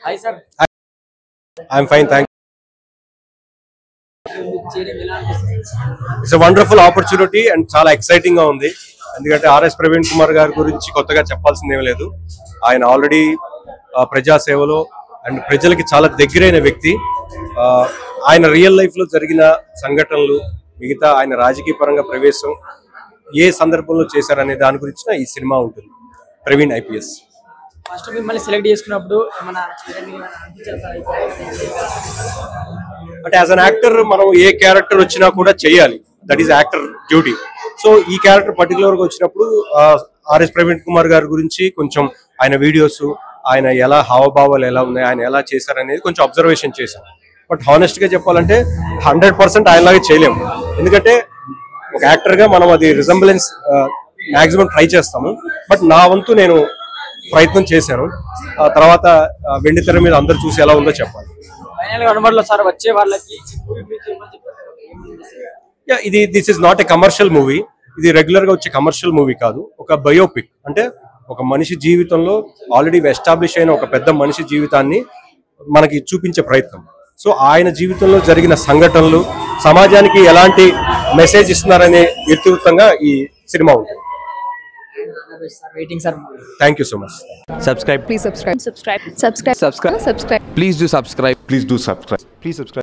Hi sir I'm fine thank చేరి ఎలా అనిపిస్తుంది ఇట్స్ వండర్ఫుల్ ఆపర్చునిటీ అండ్ చాలా ఎక్సైటింగ్ గా ఉంది ఎందుకంటే ఆర్ఎస్ ప్రవీణ్ కుమార్ గారి గురించి కొత్తగా చెప్పాల్సింది ఏమీ లేదు ఆయన ఆల్రెడీ ప్రజా సేవలో అండ్ ప్రజలకి చాలా దగ్గరైన వ్యక్తి ఆ, ఆయన రియల్ లైఫ్ లో జరిగిన సంఘటనలు మిగతా ఆయన రాజకీయ పరంగా ప్రవేశం ఏ సందర్భంలో చేశారనే దాని గురించిన ఈ సినిమా ఉంటుంది ప్రవీణ్ ఐపీఎస్ ఫస్ట్ మిమ్మల్ని సెలెక్ట్ చేసుకున్నప్పుడు ఏమన్నా చేయాలని ఏమన్నా అనిపించారా సార్? అంటే యాజ్ అన్ యాక్టర్ మనం ఏ క్యారెక్టర్ వచ్చినా కూడా చేయాలి that is actor duty so ఈ క్యారెక్టర్ పర్టికులర్ గా వచ్చినప్పుడు ఆర్ఎస్ ప్రవీణ్ కుమార్ గారి గురించి కొంచెం ఆయన వీడియోస్ ఆయన ఎలా హావభావాలు ఎలా ఉన్నాయి ఆయన ఎలా చేశారనేది కొంచెం అబ్జర్వేషన్ చేశాను బట్ హానెస్ట్ గా చెప్పాలంటే హండ్రెడ్ పర్సెంట్ ఆయనలాగా చేయలేము ఎందుకంటే ఒక యాక్టర్ గా మనం అది రిజంబులెన్స్ మాక్సిమం ట్రై చేస్తాము బట్ నా వంతు నేను ప్రయత్నం చేశాను ఆ తర్వాత ఆ, వెండి తెర మీద అందరు చూసి ఎలా ఉందో చెప్పాలి ఫైనల్ గా అనుమతిలో సార్ వచ్చే వాళ్ళకి ఈ movie గురించి ఏమని చెప్తారు? ఏమని చెప్తారు? యా ఇది this is not a commercial movie ఇది రెగ్యులర్ గా వచ్చే కమర్షియల్ మూవీ కాదు ఒక బయోపిక్ అంటే ఒక మనిషి జీవితంలో ఆల్రెడీ ఎస్టాబ్లిష్ అయిన ఒక పెద్ద మనిషి జీవితాన్ని మనకి చూపించే ప్రయత్నం సో ఆయన జీవితంలో జరిగిన సంఘటనలు సమాజానికి ఎలాంటి మెసేజ్ ఇస్తున్నారనే ఇతివృత్తంగా ఈ సినిమా ఉంటుంది sir waiting sir thank you so much subscribe Please subscribe. Subscribe. Subscribe. Subscribe. Subscribe. please do subscribe Please do subscribe. Please subscribe.